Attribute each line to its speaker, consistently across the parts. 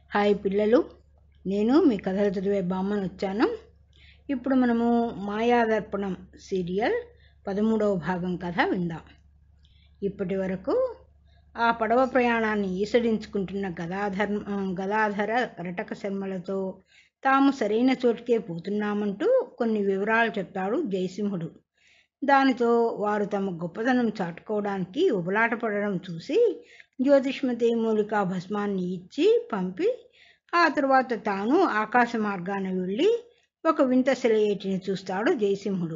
Speaker 1: hi పిల్లలు నేను మీ కథలు చదివే బామ్మను వచ్చాను ఇప్పుడు మనము మాయాదర్పణం సీరియల్ పదమూడవ భాగం కథ విందాం ఇప్పటి వరకు ఆ పడవ ప్రయాణాన్ని ఈసడించుకుంటున్న గదాధర్ గదాధర కరటక శర్మలతో తాము సరైన చోటుకే పోతున్నామంటూ కొన్ని వివరాలు చెప్తాడు జయసింహుడు దానితో వారు తమ గొప్పతనం చాటుకోవడానికి ఉబలాట పడడం చూసి జ్యోతిష్మతి మూలికా భస్మాన్ని ఇచ్చి పంపి ఆ తరువాత తాను ఆకాశ మార్గాన వెళ్ళి ఒక వింత సెలయేటిని చూస్తాడు జయసింహుడు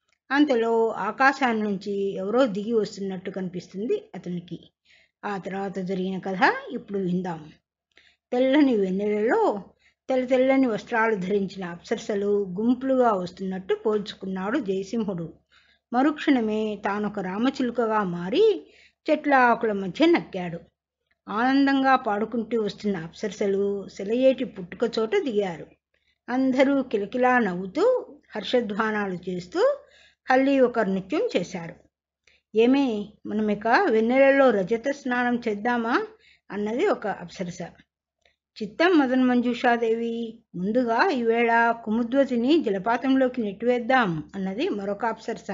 Speaker 1: అంతలో ఆకాశాన్ని నుంచి ఎవరో దిగి వస్తున్నట్టు కనిపిస్తుంది అతనికి ఆ తర్వాత జరిగిన కథ ఇప్పుడు విందాం తెల్లని వెన్నెలలో తెల్ల తెల్లని వస్త్రాలు ధరించిన అప్సరసలు గుంపులుగా వస్తున్నట్టు పోల్చుకున్నాడు జయసింహుడు మరుక్షణమే తానొక రామచిలుకగా మారి చెట్ల ఆకుల మధ్య నక్కాడు ఆనందంగా పాడుకుంటూ వస్తున్న అప్సరసలు సెలయేటి పుట్టుక చోట దిగారు అందరూ కిలకిలా నవ్వుతూ హర్షధ్వానాలు చేస్తూ హల్లి ఒక నృత్యం చేశారు ఏమే మనం ఇక వెన్నెలలో రజత స్నానం చేద్దామా అన్నది ఒక అప్సరస చిత్తం మదన్ మంజుషాదేవి ముందుగా ఈవేళ కుముద్వతిని జలపాతంలోకి నెట్టివేద్దాం అన్నది మరొక అప్సరస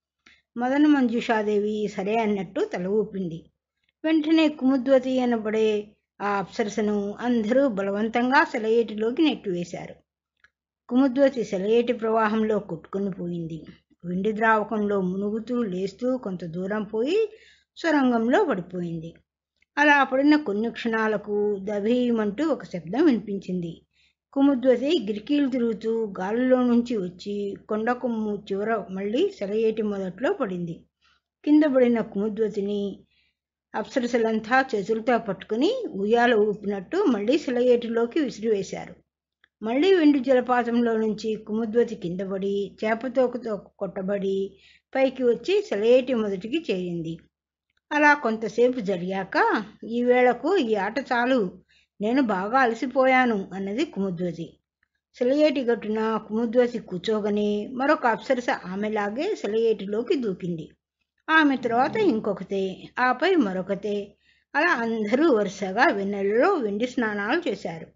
Speaker 1: మదన మంజుషాదేవి సరే అన్నట్టు తల ఊపింది వెంటనే కుముద్వతి అనబడే ఆ అప్సరసను అందరూ బలవంతంగా సెలయేటిలోకి నెట్టివేశారు కుముద్వతి సెలయేటి ప్రవాహంలో కొట్టుకుని పోయింది వెండి ద్రావకంలో మునుగుతూ లేస్తూ కొంత దూరం పోయి సొరంగంలో పడిపోయింది అలా పడిన కొన్ని క్షణాలకు దభీమంటూ ఒక శబ్దం వినిపించింది కుముద్వతి గిరికీలు తిరుగుతూ గాలిలో నుంచి వచ్చి కొండ కొమ్ము చివర మళ్ళీ సెలయేటి మొదట్లో పడింది కింద పడిన కుముద్వతిని అప్సరసలంతా చేతులతో పట్టుకుని ఉయ్యాల ఊపినట్టు మళ్ళీ సెలయేటిలోకి విసిరివేశారు మళ్ళీ వెండి జలపాతంలో నుంచి కుముద్వతి కిందపడి చేపతోకతో కొట్టబడి పైకి వచ్చి సెలయేటి మొదటికి చేరింది అలా కొంతసేపు జరిగాక ఈ వేళకు ఈ ఆట చాలు నేను బాగా అలసిపోయాను అన్నది కుముద్వతి సెలయేటి గట్టున కుముద్వతి కూర్చోగానే మరొక అప్సరస ఆమెలాగే సెలయేటిలోకి దూకింది ఆమె తర్వాత ఇంకొకతే ఆపై మరొకతే అలా అందరూ వరుసగా వెన్నెలలో వెండి స్నానాలు చేశారు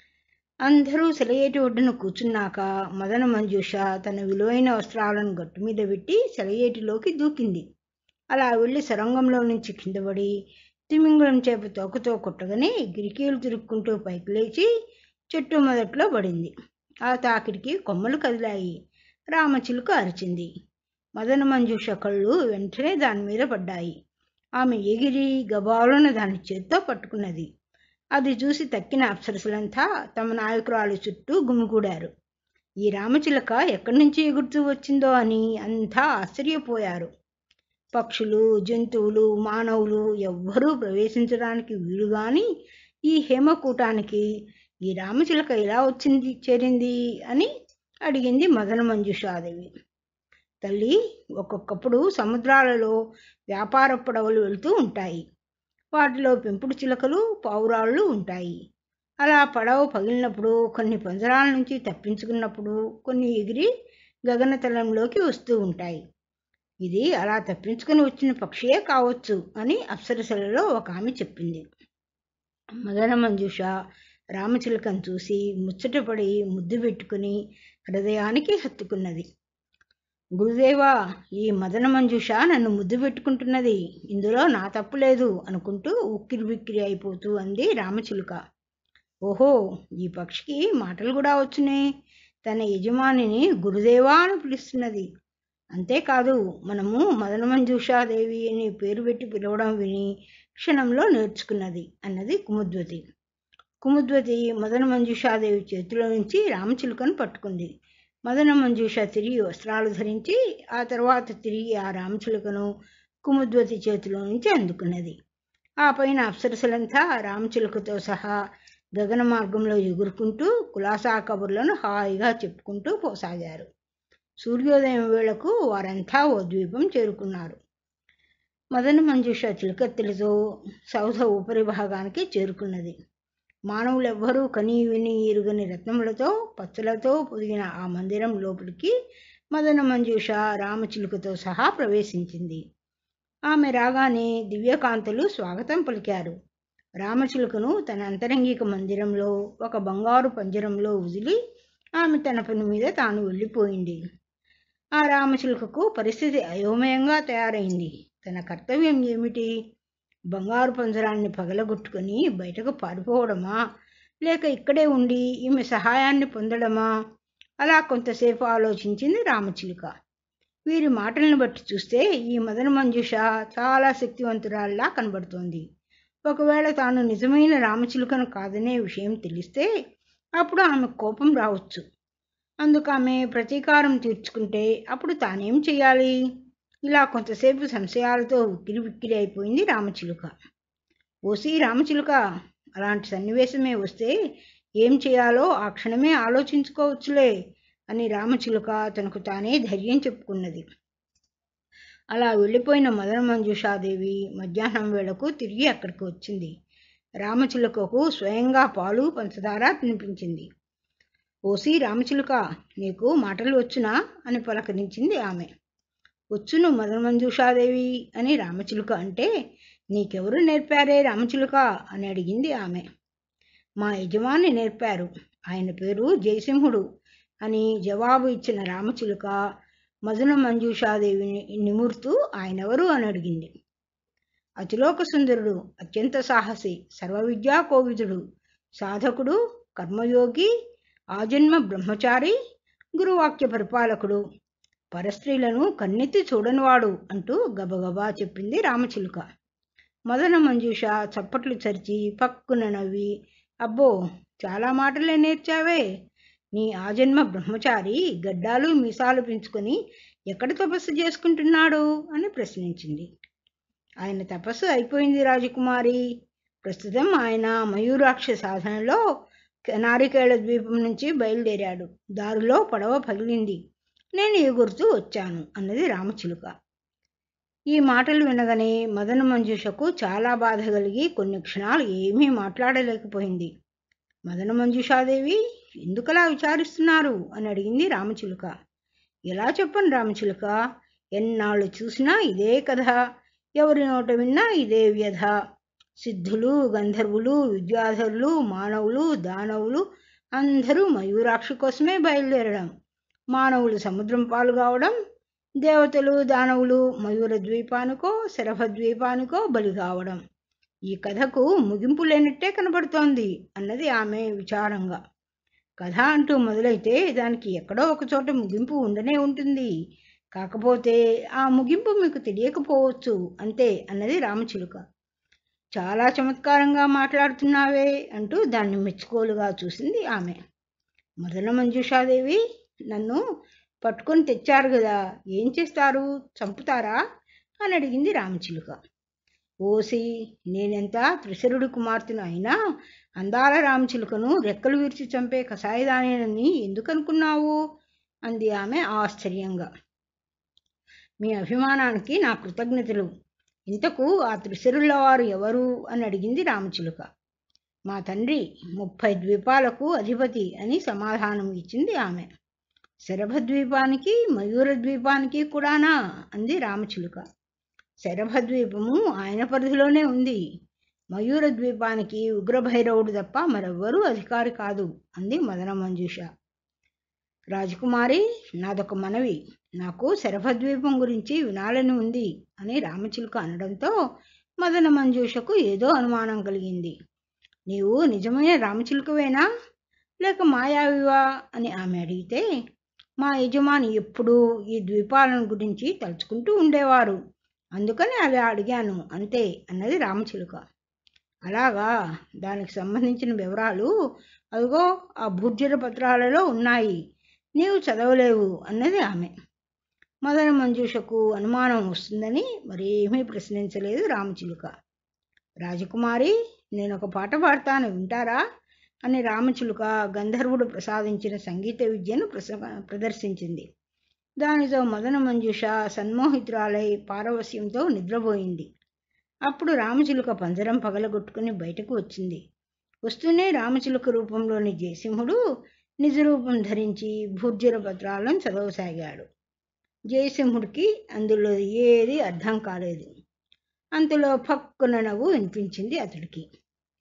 Speaker 1: అందరూ సెలయేటి ఒడ్డున కూర్చున్నాక మదన మంజూష తన విలువైన వస్త్రాలను గట్టు మీద పెట్టి సెలయేటిలోకి దూకింది అలా వెళ్ళి సొరంగంలో నుంచి కిందపడి తిమింగళం చేప తోకతో కొట్టగానే గిరికీలు తిరుక్కుంటూ పైకి లేచి చెట్టు మొదట్లో పడింది ఆ తాకిడికి కొమ్మలు కదిలాయి రామచిలుక అరిచింది మదన మంజూష కళ్ళు వెంటనే దాని మీద పడ్డాయి ఆమె ఎగిరి గబాలున దాని చేత్తో పట్టుకున్నది అది చూసి తక్కిన అప్సరసలంతా తమ నాయకురాలు చుట్టూ గుమిగూడారు ఈ రామచిలక ఎక్కడి నుంచి ఎగురుతూ వచ్చిందో అని అంతా ఆశ్చర్యపోయారు పక్షులు జంతువులు మానవులు ఎవ్వరూ ప్రవేశించడానికి వీలు గాని ఈ హేమకూటానికి ఈ రామచిలక ఎలా వచ్చింది చేరింది అని అడిగింది మదన మంజుషాదేవి తల్లి ఒక్కొక్కప్పుడు సముద్రాలలో వ్యాపార పడవలు వెళ్తూ ఉంటాయి వాటిలో పెంపుడు చిలకలు పావురాళ్ళు ఉంటాయి అలా పడవ పగిలినప్పుడు కొన్ని పంజరాల నుంచి తప్పించుకున్నప్పుడు కొన్ని ఎగిరి గగనతలంలోకి వస్తూ ఉంటాయి ఇది అలా తప్పించుకుని వచ్చిన పక్షియే కావచ్చు అని అప్సరసలలో ఒక ఆమె చెప్పింది మదన మంజుష రామచిలకను చూసి ముచ్చటపడి ముద్దు పెట్టుకుని హృదయానికి హత్తుకున్నది గురుదేవా ఈ మదన మంజుష నన్ను ముద్దు పెట్టుకుంటున్నది ఇందులో నా తప్పు లేదు అనుకుంటూ ఉక్కిరి బిక్కిరి అయిపోతూ అంది రామచిలుక ఓహో ఈ పక్షికి మాటలు కూడా వచ్చునే తన యజమానిని గురుదేవా అని పిలుస్తున్నది అంతేకాదు మనము మదన మంజుషాదేవి అని పేరు పెట్టి పిలవడం విని క్షణంలో నేర్చుకున్నది అన్నది కుముద్వతి కుముద్వతి మదన మంజుషాదేవి చేతిలో నుంచి రామచిలుకను పట్టుకుంది మదన మంజూష తిరిగి వస్త్రాలు ధరించి ఆ తర్వాత తిరిగి ఆ రామచిలుకను కుముద్వతి చేతిలో నుంచి అందుకున్నది ఆ పైన అప్సరసలంతా రామచిలుకతో సహా గగన మార్గంలో ఎగురుకుంటూ కులాసా కబుర్లను హాయిగా చెప్పుకుంటూ పోసాగారు సూర్యోదయం వేళకు వారంతా ఓ ద్వీపం చేరుకున్నారు మదన మంజుష చిలకత్తెలతో సౌధ ఉపరి భాగానికి చేరుకున్నది మానవులెవ్వరూ కనీ విని ఎరుగని రత్నములతో పచ్చలతో పొదిగిన ఆ మందిరం లోపలికి మదన మంజూష రామచిలుకతో సహా ప్రవేశించింది ఆమె రాగానే దివ్యకాంతులు స్వాగతం పలికారు రామచిలుకను తన అంతరంగిక మందిరంలో ఒక బంగారు పంజరంలో వదిలి ఆమె తన పని మీద తాను వెళ్ళిపోయింది ఆ రామచిలుకకు పరిస్థితి అయోమయంగా తయారైంది తన కర్తవ్యం ఏమిటి బంగారు పంజరాన్ని పగలగొట్టుకొని బయటకు పారిపోవడమా లేక ఇక్కడే ఉండి ఈమె సహాయాన్ని పొందడమా అలా కొంతసేపు ఆలోచించింది రామచిలుక వీరి మాటలను బట్టి చూస్తే ఈ మదన మంజుష చాలా శక్తివంతురాల్లా కనబడుతోంది ఒకవేళ తాను నిజమైన రామచిలుకను కాదనే విషయం తెలిస్తే అప్పుడు ఆమె కోపం రావచ్చు అందుకు ఆమె ప్రతీకారం తీర్చుకుంటే అప్పుడు తానేం చేయాలి ఇలా కొంతసేపు సంశయాలతో ఉక్కిరి విక్కిరి అయిపోయింది రామచిలుక ఓసి రామచిలుక అలాంటి సన్నివేశమే వస్తే ఏం చేయాలో ఆ క్షణమే ఆలోచించుకోవచ్చులే అని రామచిలుక తనకు తానే ధైర్యం చెప్పుకున్నది అలా వెళ్ళిపోయిన మదన మంజుషాదేవి మధ్యాహ్నం వేళకు తిరిగి అక్కడికి వచ్చింది రామచిలుకకు స్వయంగా పాలు పంచదార తినిపించింది ఓసి రామచిలుక నీకు మాటలు వచ్చునా అని పలకరించింది ఆమె వచ్చును మదన మంజుషాదేవి అని రామచిలుక అంటే నీకెవరు నేర్పారే రామచిలుక అని అడిగింది ఆమె మా యజమాని నేర్పారు ఆయన పేరు జయసింహుడు అని జవాబు ఇచ్చిన రామచిలుక మదన మంజుషాదేవిని నిమురుతూ ఆయనెవరు అని అడిగింది అతిలోక సుందరుడు అత్యంత సాహసి సర్వవిద్యా కోవిదుడు సాధకుడు కర్మయోగి ఆజన్మ బ్రహ్మచారి గురువాక్య పరిపాలకుడు పరస్త్రీలను కన్నెత్తి చూడనివాడు అంటూ గబగబా చెప్పింది రామచిలుక మదన మంజుష చప్పట్లు చరిచి పక్కున నవ్వి అబ్బో చాలా మాటలే నేర్చావే నీ ఆజన్మ బ్రహ్మచారి గడ్డాలు మీసాలు పెంచుకొని ఎక్కడ తపస్సు చేసుకుంటున్నాడు అని ప్రశ్నించింది ఆయన తపస్సు అయిపోయింది రాజకుమారి ప్రస్తుతం ఆయన మయూరాక్ష సాధనలో నారికేళ ద్వీపం నుంచి బయలుదేరాడు దారిలో పడవ పగిలింది నేను ఎగురుతూ వచ్చాను అన్నది రామచిలుక ఈ మాటలు వినగానే మదన మంజుషకు చాలా బాధ కలిగి కొన్ని క్షణాలు ఏమీ మాట్లాడలేకపోయింది మదన మంజుషాదేవి ఎందుకలా విచారిస్తున్నారు అని అడిగింది రామచిలుక ఎలా చెప్పను రామచిలుక ఎన్నాళ్ళు చూసినా ఇదే కథ ఎవరి నోట విన్నా ఇదే వ్యధ సిద్ధులు గంధర్వులు విద్యాధరులు మానవులు దానవులు అందరూ మయూరాక్షి కోసమే బయలుదేరడం మానవులు సముద్రం పాలు కావడం దేవతలు దానవులు మయూర ద్వీపానికో శరభ ద్వీపానికో బలి కావడం ఈ కథకు ముగింపు లేనట్టే కనబడుతోంది అన్నది ఆమె విచారంగా కథ అంటూ మొదలైతే దానికి ఎక్కడో ఒక చోట ముగింపు ఉండనే ఉంటుంది కాకపోతే ఆ ముగింపు మీకు తెలియకపోవచ్చు అంతే అన్నది రామచిలుక చాలా చమత్కారంగా మాట్లాడుతున్నావే అంటూ దాన్ని మెచ్చుకోలుగా చూసింది ఆమె మదన మంజుషాదేవి నన్ను పట్టుకొని తెచ్చారు కదా ఏం చేస్తారు చంపుతారా అని అడిగింది రామచిలుక ఓసి నేనెంత త్రిశరుడు కుమార్తెను అయినా అందాల రామచిలుకను రెక్కలు విరిచి చంపే కషాయదానేనని ఎందుకు అనుకున్నావు అంది ఆమె ఆశ్చర్యంగా మీ అభిమానానికి నా కృతజ్ఞతలు ఇంతకు ఆ త్రిశరుల వారు ఎవరు అని అడిగింది రామచిలుక మా తండ్రి ముప్పై ద్వీపాలకు అధిపతి అని సమాధానం ఇచ్చింది ఆమె శరభ ద్వీపానికి మయూర ద్వీపానికి కూడానా అంది రామచిలుక శరభ ద్వీపము ఆయన పరిధిలోనే ఉంది మయూర ద్వీపానికి ఉగ్రభైరవుడు తప్ప మరెవ్వరూ అధికారి కాదు అంది మదన మంజుష రాజకుమారి నాదొక మనవి నాకు శరభద్వీపం గురించి వినాలని ఉంది అని రామచిలుక అనడంతో మదన మంజూషకు ఏదో అనుమానం కలిగింది నీవు నిజమైన రామచిలుకవేనా లేక మాయావివా అని ఆమె అడిగితే మా యజమాని ఎప్పుడూ ఈ ద్వీపాలను గురించి తలుచుకుంటూ ఉండేవారు అందుకని అలా అడిగాను అంతే అన్నది రామచిలుక అలాగా దానికి సంబంధించిన వివరాలు అదిగో ఆ భూర్జర పత్రాలలో ఉన్నాయి నీవు చదవలేవు అన్నది ఆమె మదన మంజూషకు అనుమానం వస్తుందని మరేమీ ప్రశ్నించలేదు రామచిలుక రాజకుమారి నేను ఒక పాట పాడతాను వింటారా అని రామచిలుక గంధర్వుడు ప్రసాదించిన సంగీత విద్యను ప్రస ప్రదర్శించింది దానితో మదన మంజుష సన్మోహితురాలై పారవస్యంతో నిద్రపోయింది అప్పుడు రామచిలుక పంజరం పగలగొట్టుకుని బయటకు వచ్చింది వస్తూనే రామచిలుక రూపంలోని జయసింహుడు నిజ రూపం ధరించి భూర్జర పత్రాలను చదవసాగాడు జయసింహుడికి అందులో ఏది అర్థం కాలేదు అంతలో పక్కున నవ్వు వినిపించింది అతడికి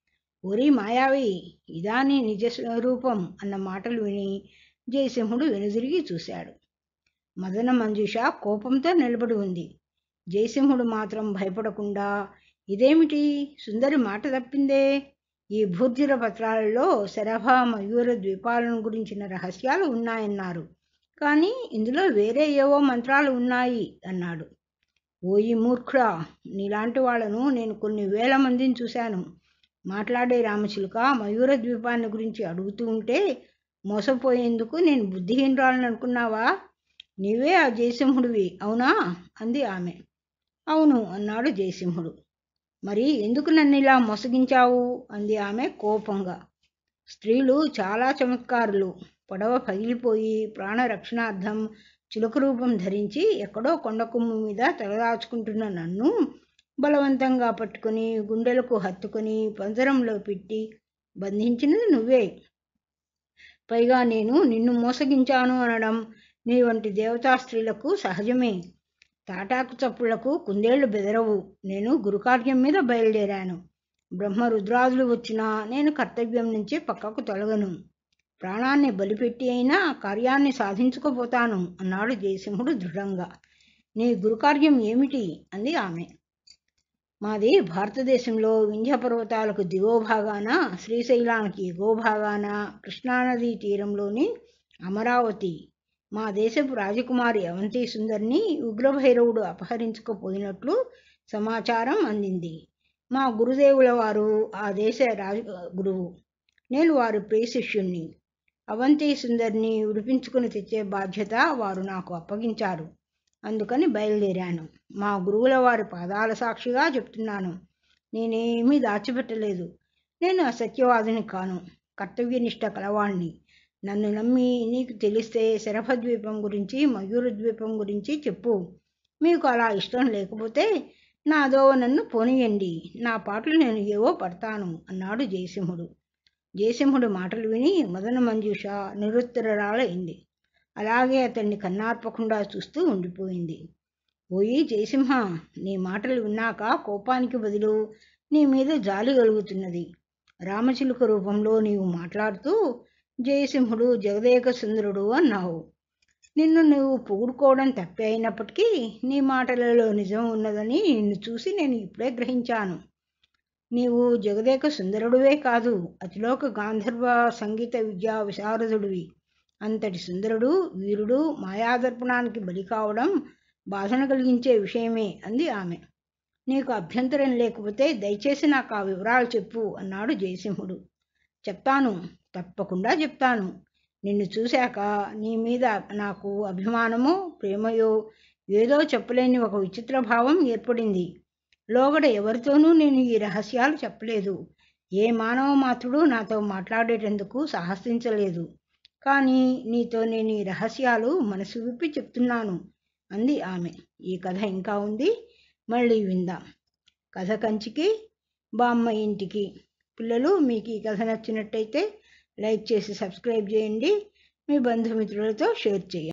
Speaker 1: ఓరి మాయావి ఇదా నీ నిజ స్వరూపం అన్న మాటలు విని జయసింహుడు వెనుదిరిగి చూశాడు మదన మంజుష కోపంతో నిలబడి ఉంది జయసింహుడు మాత్రం భయపడకుండా ఇదేమిటి సుందరి మాట తప్పిందే ఈ భూర్జుర పత్రాలలో శరభ మయూర ద్వీపాలను గురించిన రహస్యాలు ఉన్నాయన్నారు కానీ ఇందులో వేరే ఏవో మంత్రాలు ఉన్నాయి అన్నాడు ఓయి మూర్ఖుడా నీలాంటి వాళ్ళను నేను కొన్ని వేల మందిని చూశాను మాట్లాడే రామచిలుక మయూర ద్వీపాన్ని గురించి అడుగుతూ ఉంటే మోసపోయేందుకు నేను బుద్ధిహీనరాలను అనుకున్నావా నీవే ఆ జయసింహుడివి అవునా అంది ఆమె అవును అన్నాడు జయసింహుడు మరి ఎందుకు నన్ను ఇలా మోసగించావు అంది ఆమె కోపంగా స్త్రీలు చాలా చమత్కారులు పొడవ పగిలిపోయి ప్రాణరక్షణార్థం చిలుక రూపం ధరించి ఎక్కడో కొండకొమ్ము మీద తలదాచుకుంటున్న నన్ను బలవంతంగా పట్టుకుని గుండెలకు హత్తుకుని పంజరంలో పెట్టి బంధించినది నువ్వే పైగా నేను నిన్ను మోసగించాను అనడం నీ వంటి దేవతా స్త్రీలకు సహజమే తాటాకు చప్పుళ్లకు కుందేళ్లు బెదరవు నేను గురుకార్యం మీద బయలుదేరాను బ్రహ్మ రుద్రాదులు వచ్చినా నేను కర్తవ్యం నుంచి పక్కకు తొలగను ప్రాణాన్ని బలిపెట్టి అయినా కార్యాన్ని సాధించుకోపోతాను అన్నాడు జయసింహుడు దృఢంగా నీ గురుకార్యం ఏమిటి అంది ఆమె మాది భారతదేశంలో వింధ్య పర్వతాలకు దిగువ భాగాన శ్రీశైలానికి ఎగువ భాగాన కృష్ణానదీ తీరంలోని అమరావతి మా దేశపు రాజకుమారి అవంతి సుందర్ని ఉగ్రభైరవుడు అపహరించుకుపోయినట్లు సమాచారం అందింది మా గురుదేవుల వారు ఆ దేశ రాజ గురువు నేను వారి ప్రియ శిష్యుణ్ణి అవంతి సుందర్ని విడిపించుకుని తెచ్చే బాధ్యత వారు నాకు అప్పగించారు అందుకని బయలుదేరాను మా గురువుల వారి పాదాల సాక్షిగా చెప్తున్నాను నేనేమీ దాచిపెట్టలేదు నేను అసత్యవాదిని కాను కర్తవ్యనిష్ట కలవాణ్ణి నన్ను నమ్మి నీకు తెలిస్తే శరభద్వీపం గురించి మయూర ద్వీపం గురించి చెప్పు మీకు అలా ఇష్టం లేకపోతే నా దోవ నన్ను పోనీయండి నా పాటలు నేను ఏవో పడతాను అన్నాడు జయసింహుడు జయసింహుడు మాటలు విని మదన మంజుష నిరుత్తరాలైంది అలాగే అతన్ని కన్నార్పకుండా చూస్తూ ఉండిపోయింది ఓయి జయసింహ నీ మాటలు విన్నాక కోపానికి బదులు నీ మీద జాలి కలుగుతున్నది రామచిలుక రూపంలో నీవు మాట్లాడుతూ జయసింహుడు జగదేక సుందరుడు అన్నావు నిన్ను నువ్వు పొగుడుకోవడం తప్పే అయినప్పటికీ నీ మాటలలో నిజం ఉన్నదని నిన్ను చూసి నేను ఇప్పుడే గ్రహించాను నీవు జగదేక సుందరుడివే కాదు అతిలోక గాంధర్వ సంగీత విద్యా విశారదుడివి అంతటి సుందరుడు వీరుడు మాయాదర్పణానికి బలి కావడం బాధను కలిగించే విషయమే అంది ఆమె నీకు అభ్యంతరం లేకపోతే దయచేసి నాకు ఆ వివరాలు చెప్పు అన్నాడు జయసింహుడు చెప్తాను తప్పకుండా చెప్తాను నిన్ను చూశాక నీ మీద నాకు అభిమానమో ప్రేమయో ఏదో చెప్పలేని ఒక విచిత్ర భావం ఏర్పడింది లోగడ ఎవరితోనూ నేను ఈ రహస్యాలు చెప్పలేదు ఏ మానవ మాత్రుడు నాతో మాట్లాడేటందుకు సాహసించలేదు కానీ నీతో నేను ఈ రహస్యాలు మనసు విప్పి చెప్తున్నాను అంది ఆమె ఈ కథ ఇంకా ఉంది మళ్ళీ విందాం కథ కంచికి బామ్మ ఇంటికి పిల్లలు మీకు ఈ కథ నచ్చినట్టయితే లైక్ చేసి సబ్స్క్రైబ్ చేయండి మీ బంధుమిత్రులతో షేర్ చేయండి